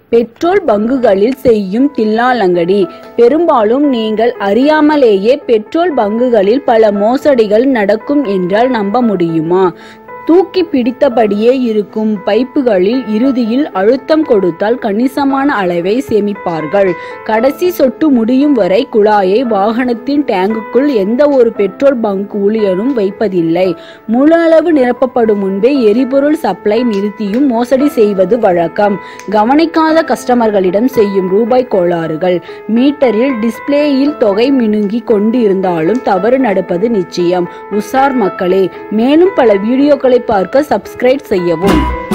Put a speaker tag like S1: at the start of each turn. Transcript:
S1: petrol பங்குகளில் செய்யும் தில்லாலங்கடி பெரும்பாலும் நீங்கள் அறியாமலேயே பெட்ரோல் பங்குகளில் பல மோசடிகள் நடக்கும் என்றால் நம்ப முடியுமா தூக்கி பிடித்தபடியே இருக்கும் பைப்புகளில் இறுதியில் அழுத்தம் கொடுத்தால் கணிசமான அளவை சேமிப்பார்கள் கடைசி சொட்டு முடியும் வரை குழாயை வாகனத்தின் டேங்குக்குள் எந்த ஒரு பெட்ரோல் பங்க் ஊழியரும் வைப்பதில்லை முழு அளவு நிரப்பப்படும் முன்பே எரிபொருள் சப்ளை நிறுத்தியும் மோசடி செய்வது வழக்கம் கவனிக்காத கஸ்டமர்களிடம் செய்யும் ரூபாய் கோளாறுகள் மீட்டரில் டிஸ்ப்ளேயில் தொகை மினுங்கி கொண்டு இருந்தாலும் தவறு நடப்பது நிச்சயம் உசார் மக்களே மேலும் பல வீடியோக்களை பார்க்க சப்ஸ்கிரைப் செய்யவும்